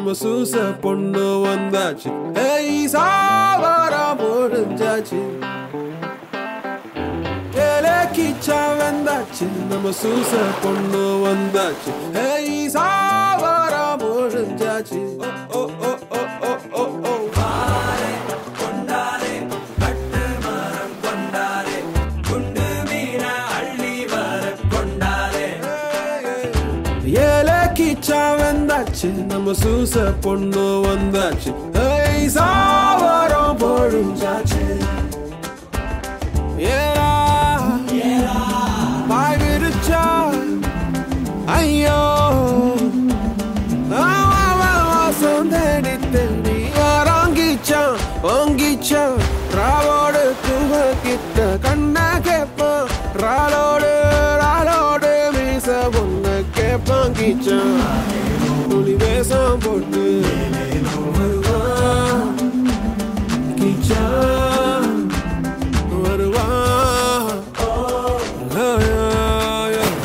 நம்ம சூச பொண்ணு வந்தாச்சு ஏய் சாவாரம் முடிஞ்சாச்சு ஏலே கிச்சா வந்தாச்சு நம்ம சூச பொண்ணு வந்தாச்சு ஏய் சாவாரம் முடிஞ்சாச்சு ஓ ஓ ஓ ஓ ஓ ஓ ஓ ஏலே கிச்சா வந்தாச்சு நம்ம சூச பொண்ணு வந்தாச்சு ஏய் சாவாரம் பொழிஞ்சாச்சு ஏலா பாய் விரிச்சா ஐயோ வாசம் தேடி தேடி வாங்கிச்சான் வாங்கிச்சான் ராவோடு தூங்க கிட்ட கண்ண கேப்பான் ராலோடு ராலோடு மீச பொண்ணு கேப்பான் கிச்சான் புலி வேஷம் போட்டு வருவான் கிச்சான் வருவான் ஆ, ஆ, ஆ.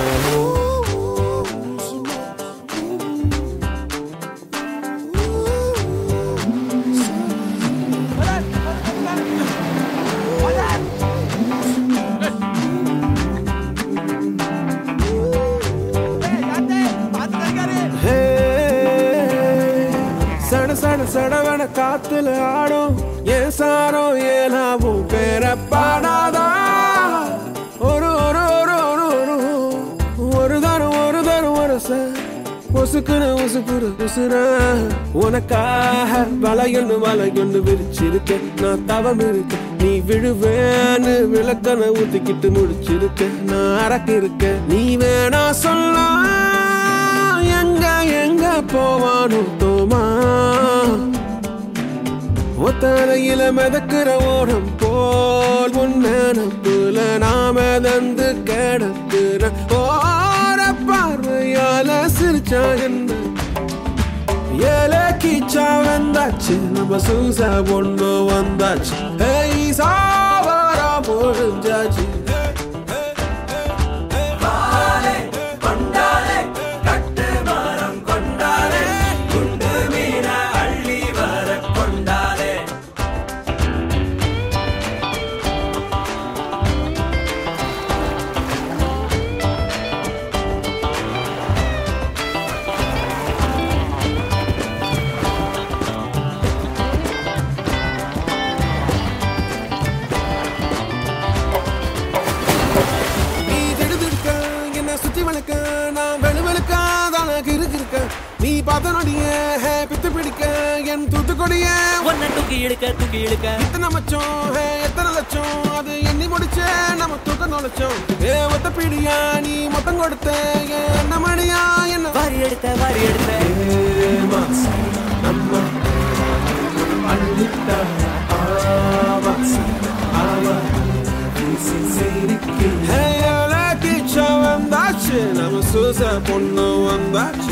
ஹே, சட சட சடவன காத்துல ஆடும் ஏன் சாரோ ஏனாவும் பேர பாடாதா ஒரு ஒரு ஒரு ஒரு ஒரு ஒரு தரம் ஒரு தரம் ஒரு உசுக்குற உசுக்குற உசுர உனக்காக வலையொன்று வலையொன்று விரிச்சிருக்கேன் நான் தவம் இருக்க நீ விழுவேன்னு விளக்கனை ஊத்திக்கிட்டு முடிச்சிருக்க நான் அரக்கு இருக்க நீ வேணா சொல்ல எங்க எங்க போவானோ தோமா ஒத்தரையில மிதக்கிற ஓடம் போல் உன்னப்புல நாம தந்து கிடக்குற ஓர பார்வையால சிரிச்சா என்ன ஏலே கீச்சா வந்தாச்சு நம்ம சூசா பொண்ணு வந்தாச்சு ஏய் சாவாரா முடிஞ்சாச்சு நீ திடுதிடுக்க என்ன சுத்தி வளர்க்க நான் வெளுவெளுக்க தானக்கு இருக்கு இருக்க நீ பார்த்த நொடிய ஹே, பித்து பிடிக்க என் தூத்துக்கொடிய ஒன்ன தூக்கி இழுக்க தூக்கி இழுக்க எத்தனை மச்சம் ஹே, எத்தனை லட்சம் அது எண்ணி முடிச்சே நம்ம தூக்க நுழைச்சோம் ஏ ஒத்த பிடியா நீ மொத்தம் கொடுத்த ஏன் என்ன மணியா என்ன வாரி எடுத்த வாரி எடுத்த நம்ம அள்ளிட்டா ஆவாசி ஆவா வந்தாச்சு நம்ம சூச பொண்ணு வந்தாச்சு